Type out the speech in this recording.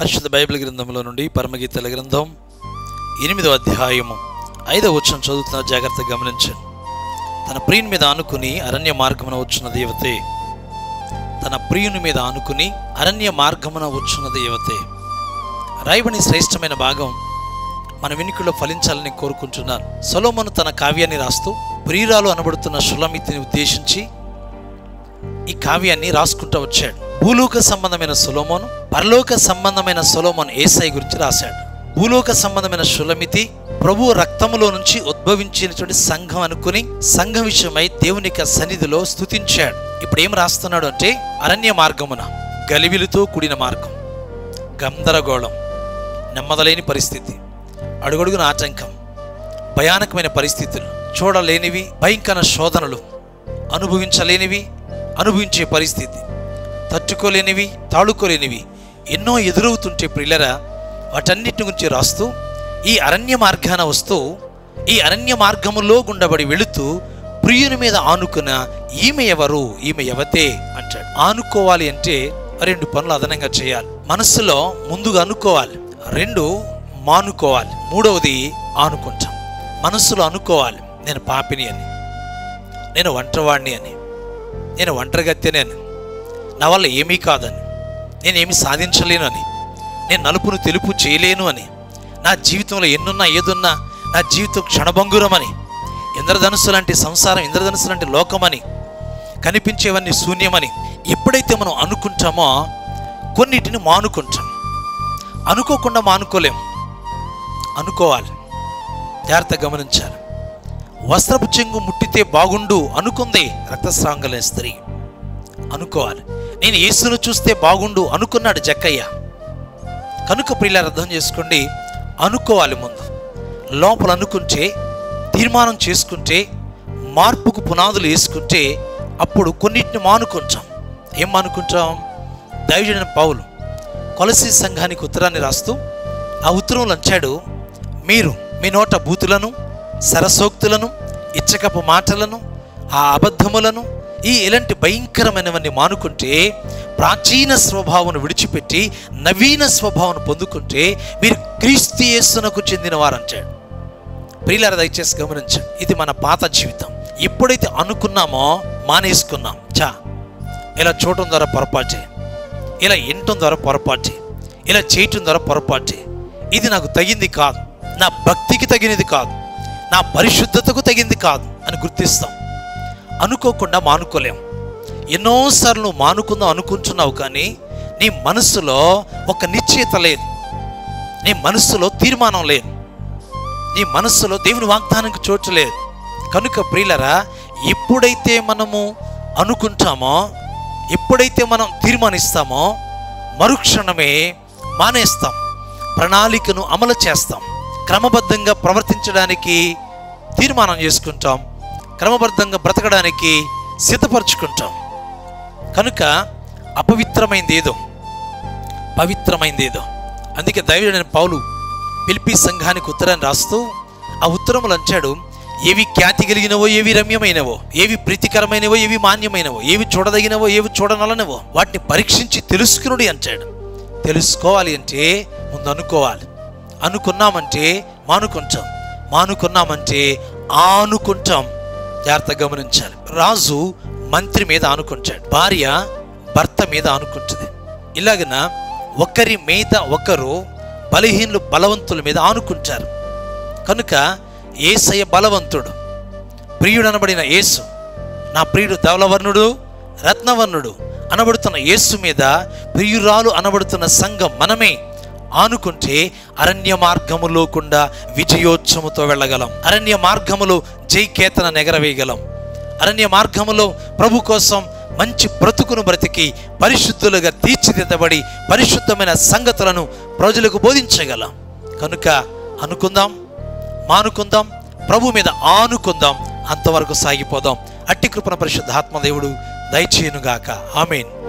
పరిశుద్ధ బైబిల్ గ్రంథంలో నుండి పరమగీతల గ్రంథం ఎనిమిదో అధ్యాయము ఐదవ వచనం చదువుతున్న జాగ్రత్తగా గమనించండి తన ప్రియుని మీద ఆనుకుని అరణ్య మార్గమున వచ్చిన దేవతే తన ప్రియుని మీద ఆనుకుని అరణ్య మార్గమున వచ్చిన దేవతే రాయబడి శ్రేష్టమైన భాగం మన వెనుకలో ఫలించాలని కోరుకుంటున్నాను సొలోమను తన కావ్యాన్ని రాస్తూ ప్రియురాలు అనబడుతున్న షులమితిని ఉద్దేశించి ఈ కావ్యాన్ని రాసుకుంటూ వచ్చాడు భూలోక సంబంధమైన సొలోమోను పరలోక సంబంధమైన సొలోమోన్ ఏసై గురించి రాశాడు భూలోక సంబంధమైన షులమితి ప్రభు రక్తములో నుంచి ఉద్భవించినటువంటి సంఘం అనుకుని సంఘం విషయమై దేవుని యొక్క సన్నిధిలో స్తుతించాడు ఇప్పుడు ఏం రాస్తున్నాడు అంటే అరణ్య మార్గమున గలివిలుతో కూడిన మార్గం గందరగోళం నెమ్మదలేని పరిస్థితి అడుగడుగున ఆటంకం భయానకమైన పరిస్థితులు చూడలేనివి భయంకర శోధనలు అనుభవించలేనివి అనుభవించే పరిస్థితి తట్టుకోలేనివి తాళుకోలేనివి ఎన్నో ఎదురవుతుంటే ప్రిల్లరా వాటన్నిటి గురించి రాస్తూ ఈ అరణ్య మార్గాన వస్తూ ఈ అరణ్య మార్గములో గుండబడి వెళుతూ ప్రియుని మీద ఆనుకున్న ఈమె ఎవరు ఈమె ఎవతే అంటాడు ఆనుకోవాలి అంటే రెండు పనులు అదనంగా చేయాలి మనసులో ముందుగా అనుకోవాలి రెండు మానుకోవాలి మూడవది ఆనుకుంటాం మనసులో అనుకోవాలి నేను పాపిని అని నేను ఒంటరివాడిని అని నేను ఒంటరిగత్తెని అని నా వల్ల ఏమీ కాదని నేనేమి సాధించలేను అని నేను నలుపును తెలుపు చేయలేను అని నా జీవితంలో ఎన్నున్నా ఏదున్నా నా జీవితం క్షణభంగురమని ఇంద్రధనుస్సు లాంటి సంసారం ఇంద్రధనుస్సు లాంటి లోకమని కనిపించేవన్నీ శూన్యమని ఎప్పుడైతే మనం అనుకుంటామో కొన్నిటిని మానుకుంటాం అనుకోకుండా మానుకోలేం అనుకోవాలి జాగ్రత్త గమనించాలి వస్త్రపు చెంగు ముట్టితే బాగుండు అనుకుంది రక్తస్రావం కలిగిన స్త్రీ అనుకోవాలి నేను యేసును చూస్తే బాగుండు అనుకున్నాడు జక్కయ్య కనుక ప్రియులారు అర్థం చేసుకోండి అనుకోవాలి ముందు లోపల అనుకుంటే తీర్మానం చేసుకుంటే మార్పుకు పునాదులు వేసుకుంటే అప్పుడు కొన్నిటిని మానుకుంటాం ఏం మానుకుంటాం దైవజన పౌలు కొలసి సంఘానికి ఉత్తరాన్ని రాస్తూ ఆ ఉత్తరంలో అంచాడు మీరు మీ నోట బూతులను సరసోక్తులను ఇచ్చకపు మాటలను ఆ అబద్ధములను ఈ ఇలాంటి భయంకరమైనవన్నీ మానుకుంటే ప్రాచీన స్వభావం విడిచిపెట్టి నవీన స్వభావం పొందుకుంటే మీరు క్రీస్తు యేసునకు చెందిన వారంటాడు ప్రియులార దయచేసి గమనించండి ఇది మన పాత జీవితం ఎప్పుడైతే అనుకున్నామో మానేసుకున్నాం చా ఇలా చూడటం ద్వారా పొరపాటే ఇలా వినటం ద్వారా పొరపాటే ఇలా చేయటం ద్వారా పొరపాటే ఇది నాకు తగింది కాదు నా భక్తికి తగినది కాదు నా పరిశుద్ధతకు తగింది కాదు అని గుర్తిస్తాం అనుకోకుండా మానుకోలేం ఎన్నోసార్లు నువ్వు మానుకుందాం అనుకుంటున్నావు కానీ నీ మనస్సులో ఒక నిశ్చయత లేదు నీ మనస్సులో తీర్మానం లేదు నీ మనస్సులో దేవుని వాగ్దానానికి చోటు లేదు కనుక ప్రియులరా ఎప్పుడైతే మనము అనుకుంటామో ఎప్పుడైతే మనం తీర్మానిస్తామో మరుక్షణమే మానేస్తాం ప్రణాళికను అమలు చేస్తాం క్రమబద్ధంగా ప్రవర్తించడానికి తీర్మానం చేసుకుంటాం క్రమబద్ధంగా బ్రతకడానికి సిద్ధపరచుకుంటాం కనుక అపవిత్రమైంది ఏదో పవిత్రమైంది ఏదో అందుకే దైవజన పౌలు పిలిపి సంఘానికి ఉత్తరాన్ని రాస్తూ ఆ ఉత్తరములు అంచాడు ఏవి ఖ్యాతి కలిగినవో ఏవి రమ్యమైనవో ఏవి ప్రీతికరమైనవో ఏవి మాన్యమైనవో ఏవి చూడదగినవో ఏవి చూడనలనవో వాటిని పరీక్షించి తెలుసుకునుడి అంటాడు తెలుసుకోవాలి అంటే ముందు అనుకోవాలి అనుకున్నామంటే మానుకుంటాం మానుకున్నామంటే ఆనుకుంటాం జాగ్రత్త గమనించాలి రాజు మంత్రి మీద ఆనుకుంటాడు భార్య భర్త మీద ఆనుకుంటుంది ఇలాగన ఒకరి మీద ఒకరు బలహీనులు బలవంతుల మీద ఆనుకుంటారు కనుక ఏసయ్య బలవంతుడు ప్రియుడు అనబడిన యేసు నా ప్రియుడు ధవలవర్ణుడు రత్నవర్ణుడు అనబడుతున్న యేసు మీద ప్రియురాలు అనబడుతున్న సంఘం మనమే ఆనుకుంటే అరణ్య మార్గములో కూడా విజయోత్సవముతో వెళ్ళగలం అరణ్య మార్గములో జైకేతన నెగరవేయగలం అరణ్య మార్గములో ప్రభు కోసం మంచి బ్రతుకును బ్రతికి పరిశుద్ధులుగా తీర్చిదిద్దబడి పరిశుద్ధమైన సంగతులను ప్రజలకు బోధించగలం కనుక అనుకుందాం మానుకుందాం ప్రభు మీద ఆనుకుందాం అంతవరకు సాగిపోదాం అట్టి కృపణ పరిశుద్ధ ఆత్మదేవుడు దయచేయునుగాక ఆమెన్